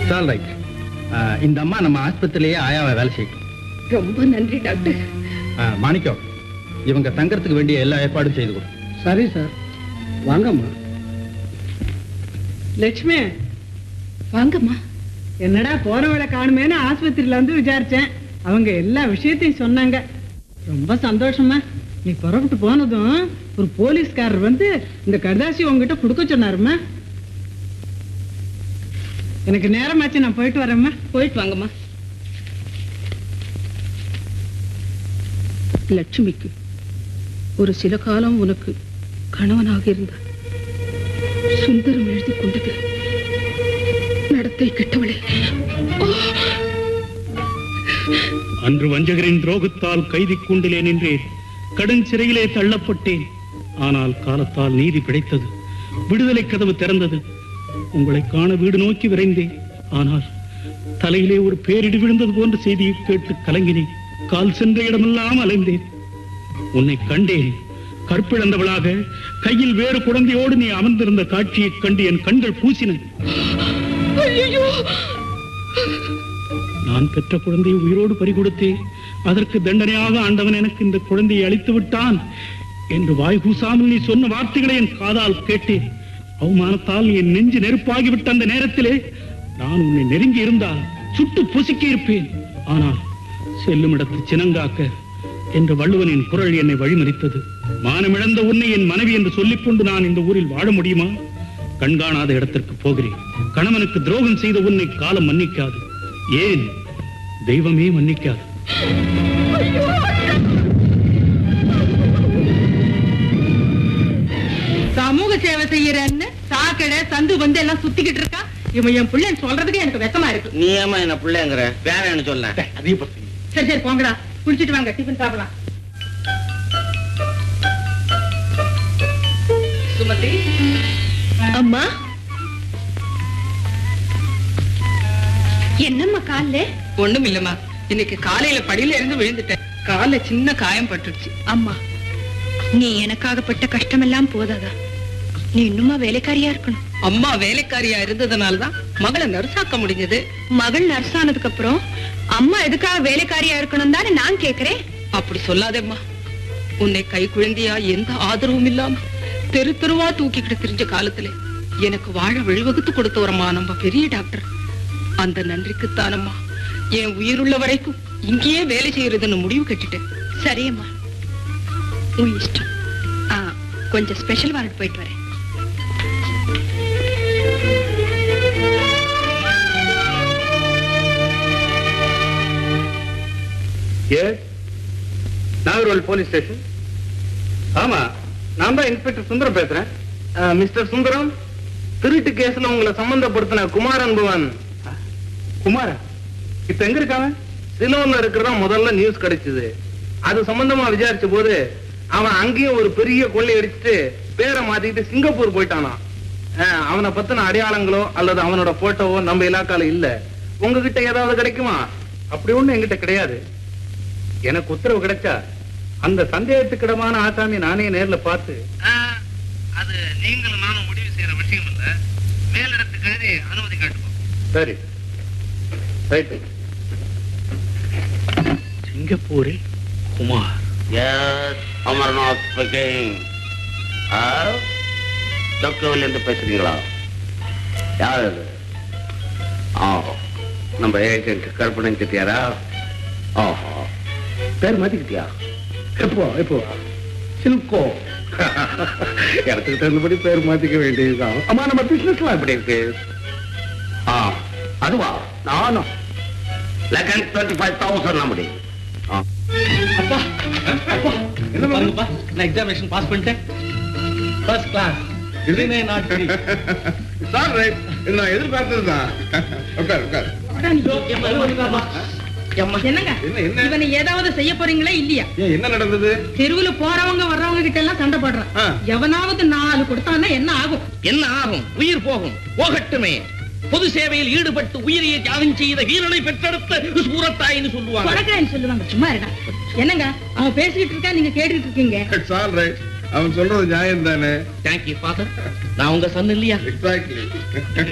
All right இந்த அம்மா நம்ம ஆஸ்பத்திரியிலேயே ஆயாவை வேலை செய்யும் ரொம்ப நன்றி டாக்டர் மாணிக்கம் இவங்க தங்கறதுக்கு வேண்டிய எல்லா ஏற்பாடும் செய்து கொடு சரி சார் வாங்கம்மா லட்சுமி வாங்கம்மா என்னடா போறவளை காணுமேன்னு ஆஸ்பத்திரியில வந்து விசாரிச்சேன் அவங்க எல்லா விஷயத்தையும் சொன்னாங்க ரொம்ப சந்தோஷமா நீ புறப்பட்டு போனதும் ஒரு போலீஸ்காரர் வந்து இந்த கடுதாசி உங்ககிட்ட கொடுக்க சொன்னாருமா எனக்கு நேரமாச்சு நான் போயிட்டு வரேம்மா போயிட்டு வாங்கம்மா லட்சுமிக்கு ஒரு சில காலம் உனக்கு கணவனாக இருந்தார் சுந்தரம் எழுதி கொண்டது நடத்தை கெட்டவளே அன்று வஞ்சகரின் துரோகத்தால் கைதி கூண்டிலே நின்றேன் கடும் சிறையிலே தள்ளப்பட்டேன் ஆனால் காலத்தால் நீதி கிடைத்தது விடுதலை கதவு திறந்தது உங்களை காண வீடு நோக்கி விரைந்தேன் ஆனால் தலையிலே ஒரு பேரிடி விழுந்தது போன்ற செய்தியை கேட்டு கலங்கினேன் கால் சென்ற இடமெல்லாம் அலைந்தேன் உன்னை கண்டேன் கற்பிழந்தவளாக கையில் வேறு குழந்தையோடு நீ அமர்ந்திருந்த காட்சியைக் கண்டு என் கண்கள் பூசின நான் பெற்ற குழந்தையை உயிரோடு பறிகொடுத்தேன் அதற்கு தண்டனையாக ஆண்டவன் எனக்கு இந்த குழந்தையை அளித்து விட்டான் என்று வாய் கூசாமல் நீ சொன்ன வார்த்தைகளை என் காதால் கேட்டேன் அவமானத்தால் என் நெஞ்சு நெருப்பாகிவிட்ட அந்த நேரத்திலே நான் உன்னை நெருங்கி இருந்தால் சுட்டு பொசுக்கி இருப்பேன் ஆனால் செல்லும் இடத்து சினங்காக்க என்ற வள்ளுவனின் குரல் என்னை வழிமறித்தது மானமிழந்த உன்னை என் மனைவி என்று சொல்லிக் கொண்டு நான் இந்த ஊரில் வாழ முடியுமா கண்காணாத இடத்திற்கு போகிறேன் கணவனுக்கு துரோகம் செய்த உன்னை காலம் மன்னிக்காது ஏன் தெய்வமே மன்னிக்காது சமூக சேவை செய்யறேன்னு சாக்கடை சந்து வந்து எல்லாம் சுத்திக்கிட்டு இருக்கா இவன் என் பிள்ளைன்னு சொல்றதுக்கு எனக்கு வெக்கமா இருக்கு நீ ஏமா என்ன பிள்ளைங்கிற வேறேன்னு சொல்ல அதே பத்தி சரி சரி போங்கடா குளிச்சிட்டு வாங்க டிஃபன் சாப்பிடலாம் சுமதி அம்மா என்னம்மா கால்ல ஒண்ணும் இல்லம்மா இன்னைக்கு காலையில படியில இருந்து விழுந்துட்டேன் கால்ல சின்ன காயம் பட்டுருச்சு அம்மா நீ எனக்காகப்பட்ட கஷ்டமெல்லாம் போதாதா நீ இன்னுமா வேலைக்காரியா இருக்கணும் அம்மா வேலைக்காரியா இருந்ததுனாலதான் மகளை நர்சாக்க முடிஞ்சது மகள் நர்ஸ் ஆனதுக்கு அப்புறம் அம்மா எதுக்காக வேலைக்காரியா இருக்கணும் தானே நான் கேக்குறேன் அப்படி சொல்லாதேம்மா உன்னை கை குழந்தையா எந்த ஆதரவும் இல்லாம தெரு தெருவா தூக்கிக்கிட்டு திரிஞ்ச காலத்துல எனக்கு வாழ வழிவகுத்து கொடுத்தவரம்மா நம்ம பெரிய டாக்டர் அந்த நன்றிக்குத்தானம்மா என் உயிருள்ள வரைக்கும் இங்கேயே வேலை செய்யறதுன்னு முடிவு கட்டிட்டேன் சரியம்மா உன் இஷ்டம் ஆ, கொஞ்சம் ஸ்பெஷல் வாரண்ட் போயிட்டு வரேன் எஸ் நாகர்கோவில் போலீஸ் ஸ்டேஷன் ஆமா நான் தான் இன்ஸ்பெக்டர் சுந்தரம் பேசுறேன் மிஸ்டர் சுந்தரம் திருட்டு கேஸ்ல உங்களை சம்பந்தப்படுத்தின குமாரன் பவன் குமாரா இப்ப எங்க இருக்காங்க சிலோன்ல இருக்கிறதா முதல்ல நியூஸ் கிடைச்சது அது சம்பந்தமா விசாரிச்ச போது அவன் அங்கேயும் ஒரு பெரிய கொள்ளை அடிச்சுட்டு பேரை மாத்திக்கிட்டு சிங்கப்பூர் போயிட்டானா அஹ், அவனை பத்தின அடையாளங்களோ அல்லது அவனோட போட்டோவோ நம்ம இலாக்கால இல்ல உங்ககிட்ட ஏதாவது கிடைக்குமா அப்படி ஒண்ணு என்கிட்ட கிடையாது எனக்கு உத்தரவு கிடைச்சா அந்த சந்தேகத்துக்கிடமான ஆசாமி நானே நேர்ல பார்த்து அது நீங்களும் நானும் முடிவு செய்யற விஷயம் இல்ல மேலிடத்துக்கு எழுதி அனுமதி கேட்டுக்கோ சரி ரைட்டு சிங்கப்பூரில் குமார் எஸ் அமர்நாத் ஸ்பீக்கிங் டாக்டர்ல இருந்து பேசுறீங்களா யார் அது ஆ நம்ம ஏஜென்ட் கற்பனை செட்டியாரா ஆஹா பேர் மாத்திக்கிட்டியா எப்போ எப்போ சில்கோ இடத்துக்கு தகுந்தபடி பேர் மாத்திக்க வேண்டியதுதான் ஆமா நம்ம பிசினஸ்லாம் எப்படி இருக்கு ஆ அதுவா நானும் லெக்கன் டுவெண்ட்டி ஃபைவ் தௌசண்ட் நம்மடி ஆ என்ன பாருங்கப்பா நான் எக்ஸாமினேஷன் பாஸ் பண்ணிட்டேன் ஃபர்ஸ்ட் கிளாஸ் இதுனே நாட்டு சார் ரைட் நான் எதிர்பார்த்ததுதான் உட்கார் உட்கார் என்னங்க என்ன என்ன இவனை ஏதாவது செய்ய போறீங்களா இல்லையா ஏன் என்ன நடந்தது தெருவுல போறவங்க வர்றவங்க கிட்ட எல்லாம் சண்டை போடுறான் ஆ. எவனாவது நாலு கொடுத்தான்னா என்ன ஆகும் என்ன ஆகும் உயிர் போகும் போகட்டுமே பொது சேவையில் ஈடுபட்டு உயிரியை தியாகம் செய்த வீரனை பெற்றெடுத்த சூரத்தாயின்னு சொல்லுவாங்க கொடக்காயின்னு சொல்லுவாங்க சும்மா இருடா என்னங்க அவன் பேசிக்கிட்டு இருக்கா நீங்க கேட்டுட்டு இருக்கீங்க இட்ஸ் ஆல் ரைட் அவன் சொல்றது நியாயம் தானே தேங்க்யூ ஃபாதர் நான் உங்க சன் இல்லையா எக்ஸாக்ட்லி